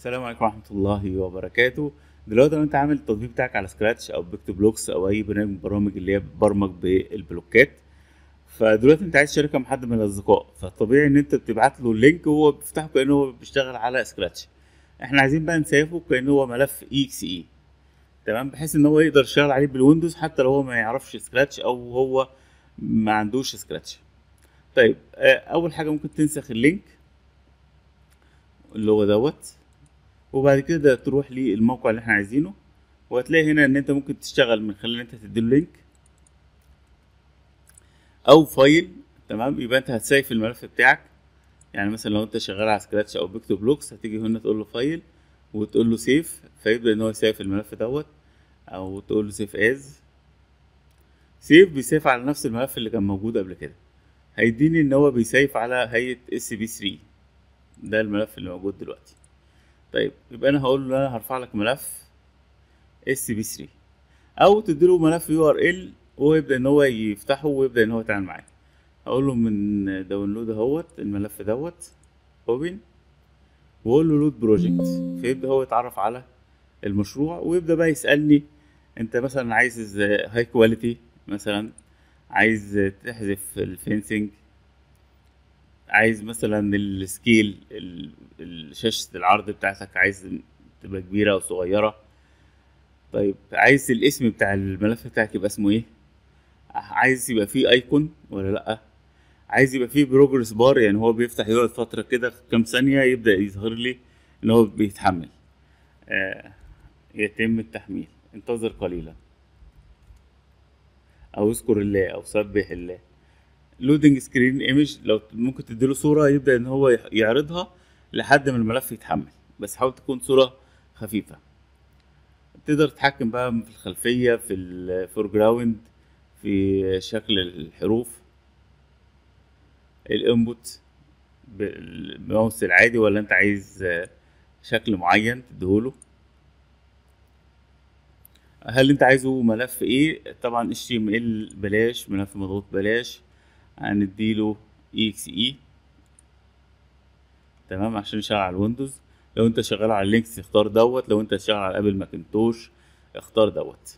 السلام عليكم ورحمة الله وبركاته دلوقتي لو انت عامل التطبيق بتاعك على سكراتش او بيكت بلوكس او اي برنامج من البرامج اللي هي بتبرمج بالبلوكات فدلوقتي انت عايز شركة مع حد من الاصدقاء فطبيعي ان انت بتبعت له اللينك وهو بيفتحه كانه هو بيشتغل على سكراتش احنا عايزين بقى نسيفه كانه هو ملف اي اكس اي تمام بحيث ان هو يقدر يشتغل عليه بالويندوز حتى لو هو ما يعرفش سكراتش او هو ما عندوش سكراتش طيب آه، اول حاجة ممكن تنسخ اللينك اللي هو دوت وبعد كده تروح للموقع اللي احنا عايزينه وهتلاقي هنا ان انت ممكن تشتغل من خلال ان انت تديله لينك او فايل تمام يبقى انت هتسيف الملف بتاعك يعني مثلا لو انت شغال على سكراتش او بيكتب بلوكس هتيجي هنا تقول له فايل وتقول له سيف فيبدا ان هو يسيف الملف دوت او تقول له سيف از سيف بيسيف على نفس الملف اللي كان موجود قبل كده هيديني ان هو بيسيف على هيئه اس بي 3 ده الملف اللي موجود دلوقتي طيب يبقى انا هقول له انا هرفع لك ملف اس بي 3 او تديله ملف يو ار ال ويبدا ان هو يفتحه ويبدا ان هو يتعامل معاه هقول له من داونلود اهوت الملف دوت اوبن واقول له لود بروجكت فيبدا هو يتعرف على المشروع ويبدا بقى يسالني انت مثلا عايز هاي كواليتي مثلا عايز تحذف الفينسنج عايز مثلا السكيل ال- ال- شاشة العرض بتاعتك عايز تبقى كبيرة أو صغيرة طيب عايز الاسم بتاع الملف بتاعك يبقى اسمه ايه عايز يبقى فيه ايكون ولا لأ عايز يبقى فيه بروجرس بار يعني هو بيفتح يقعد فترة كده كام ثانية يبدأ يظهر لي ان هو بيتحمل آه يتم التحميل انتظر قليلا او اذكر الله او سبح الله لودنج سكرين ايمج لو ممكن تديله صوره يبدا ان هو يح- يعرضها لحد ما الملف يتحمل بس حاول تكون صوره خفيفه تقدر تتحكم بقى في الخلفيه في الفور جراوند في شكل الحروف الانبوت بالماوس العادي ولا انت عايز آه، شكل معين تديهوله هل انت عايزه ملف ايه طبعا HTML بلاش ملف مضغوط بلاش هنديله exe تمام عشان يشتغل على الويندوز لو انت شغال على لينكس اختار دوت لو انت شغال على ابل ماكنتوش اختار دوت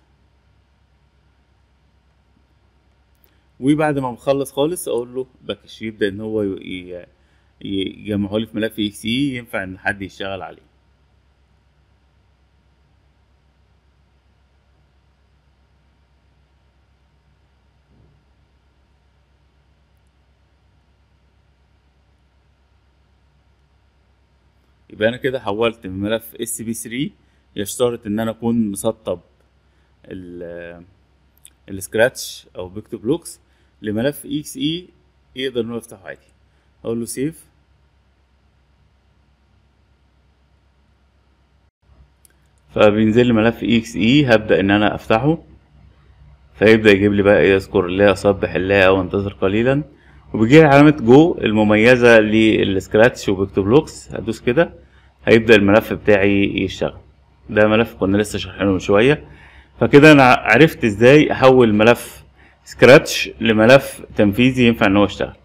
وبعد ما بخلص خالص اقول له باكش يبدا ان هو ي- ي- يجمعه لي في ملف exe ينفع ان حد يشتغل عليه يبقى انا كده حولت من ملف اس بي 3 يشترط ان انا اكون مسطب ال السكراتش او بيكتب بلوكس لملف اكس اي يقدر انه يفتحه عادي اقول له سيف فبينزل لي ملف اكس اي هبدا ان انا افتحه فيبدا يجيب لي بقى ايه اذكر الله اصبح الله او انتظر قليلا وبيجي لي علامه جو المميزه للسكراتش وبيكتب بلوكس هدوس كده هيبدا الملف بتاعي يشتغل ده ملف كنا لسه شارحينه من شويه فكده انا عرفت ازاي احول ملف سكراتش لملف تنفيذي ينفع ان هو يشتغل